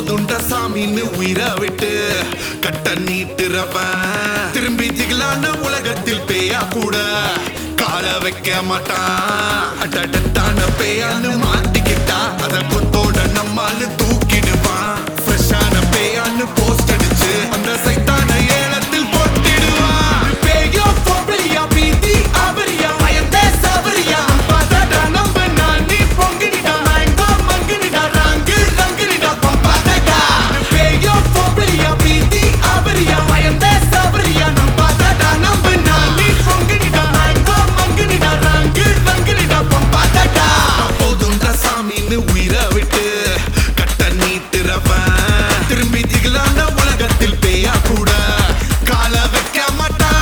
போதுண்ட சாமின்னு உயிரை விட்டு கட்ட நீட்டுறவன் திரும்பி திகழான உலகத்தில் பேயா கூட கால வைக்க மாட்டான் அடடத்தான பேயான்னு மாட்டிக்கிட்டா அத கொத்தோட நம்மால தூக்கிடுவான் ஃப்ரெஷ்ஷான பேயான்னு போஸ்ட் அடிச்சு அந்த சைத்தான ஏலத்தில் போட்டிடுவான் பேயோ பொம்பளையா பீதி அவரியா பயந்தே சவரியா பதடா நம்ப நான் நீ பொங்கினிடா மேங்கோ மங்கினிடா ரங்கு ரங்கினிடா பம்பதடா பேயோ பொம்பளையா பீதி அவரியா பயந்தே சவரியா நம் பதடா நம்ப நான் நீ பொங்கினிடா மேங்கோ மங்கினிடா ரங்கு ரங்கினிடா பம்பதடா போதுண்டா சாமின்னு உயிரை விட்டு கட்ட நீட்டுறவன் திரும்பி திகழான உலகத்தில் பேயா கூட கால வைக்க மாட்டான்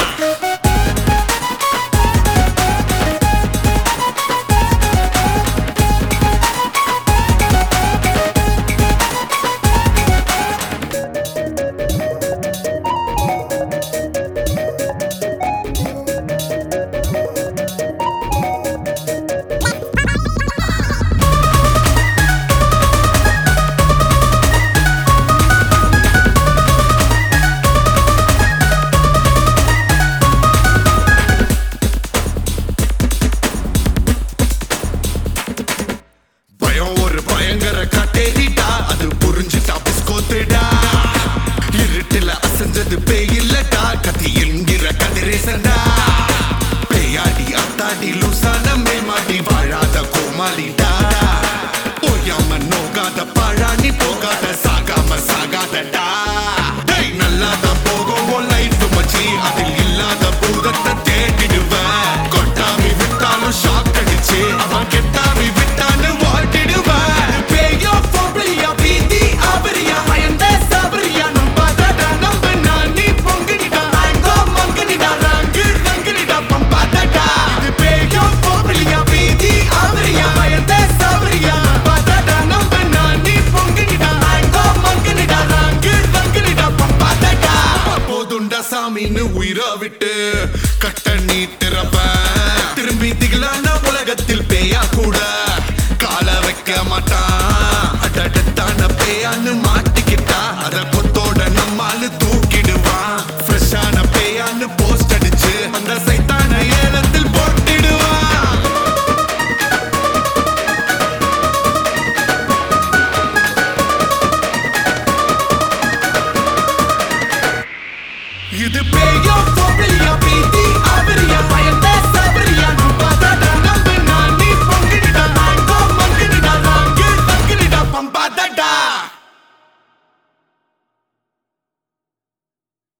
பயம் ஒரு பயங்கர கட்டேரிட்டா அது புரிஞ்சுட்டா பிஸ்கோத்துடா இருட்டுல அசைஞ்சது பேய் இல்லடா கத்தி என்கிற கதிரேசன்டா பேயாடி அத்தாடி லூசான மேமாடி வாழாத கோமாளிடா ஓயாம நோகாத பாழாணி போகாத சாகாம சாகாதடா டேய் நல்லாதான் போகும் உன் லைஃப் மச்சி அதில் இல்லாத பூதத்தை தேடிடுவேன் கொட்டாமி விட்டாலும் ஷாக் அடிச்சு அவன் கெட்டாமி விட்டான்னு ஓட்டிடுவேன் பேயோ பொம்பளையா பீதி அவரியா பயந்தே சபரியா நம்பாதடா நம்ப நான் நீ பொங்கினிடா ஆங்கோ மங்கனிடா ரங்கு ரங்கினிடா பம்பாதடா இது பேயோ பொம்பளையா பீதி அவரியா பயந்தே சபரியா நம்பாதடா நம்ப நான் நீ பொங்கினிடா ஆங்கோ மங்கனிடா ரங்கு ரங்கினிடா பம்பாதடா போதுண்டா சாமின்னு உயிரை விட்டு கட்ட நீட்டுறப்ப திரும்பி திகழான உலகத்தில் பேயா கூட கால வைக்க மாட்டான் அடடத்தான பேயான்னு மாட்டிக்கிட்டா அத கொத்தோட நம்மால தூக்கிடுவான் ஃப்ரெஷ்ஷான பேயான்னு போஸ்ட் அடிச்சு அந்த சைத்தான ஏலத்தில் போட்டிடுவான் இது பேயோ பொம்பளையா